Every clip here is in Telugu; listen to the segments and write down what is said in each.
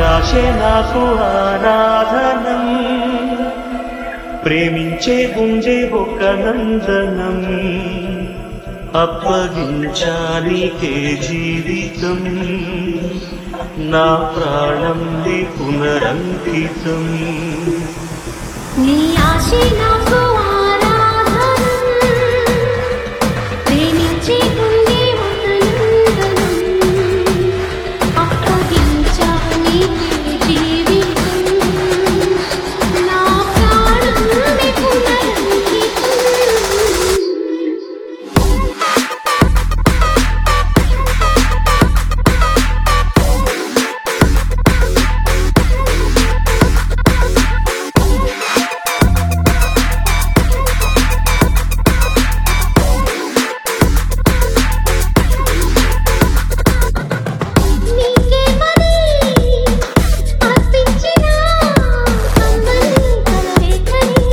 ఆశే నాకు ఆరాధనం ప్రేమించే గుంజే ఒక నందనం అప్పగించాలికే జీవితం నా ప్రాణం నీ పునరంకితం నీ ఆశే నాకు ఆరాధనం ప్రేమించే గుండె ఒక నందనం అప్పగించాలి జీవితం నా ప్రాణం నీ పునరంకితం నీకే మరి అర్పించిన కమ్మని కలవేకని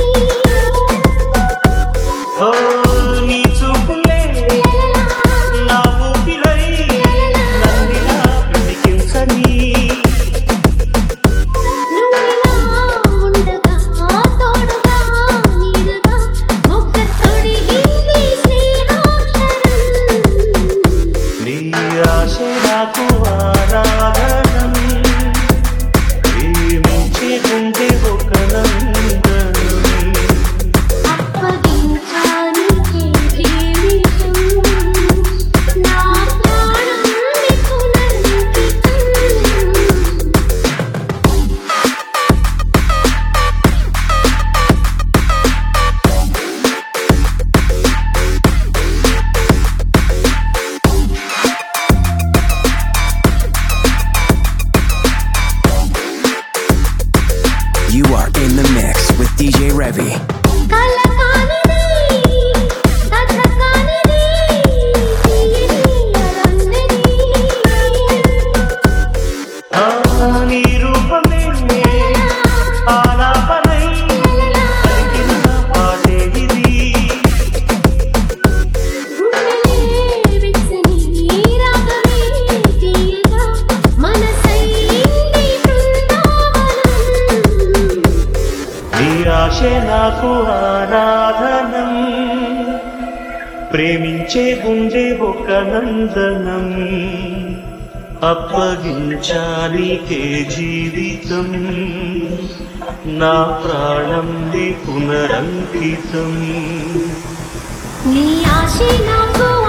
ఓ నీ చూపులే నా ఊపిరై నన్నిలా బ్రతికించని నువ్విలా ఉండగా తోడుగా నీడుగా ఒక్క తొడిగింది శ్రీరాక్షరం నీ ఆశ నాకు ఆరాధనం ప్రేమించే గుండె ఒక నందనం అప్పగించానికి జీవితం నా ప్రాణం నీకు నందితం You are in the mix with DJ Revy. కలకానిది కథకానిది తీయని అరంగని ఆ నీ రూపమే ఆలాపనై పలికిన పాటే ఇది గుండెలే విచ్చని రాగమే తీయగా మనసైంది బృందావనం నీ ఆశే నాకు ఆరాధనం ప్రేమించే గుండె ఒక నందనం అప్పగించాలికే జీవితం నా ప్రాణం నీ పునరంకితం నీ ఆశే నాకు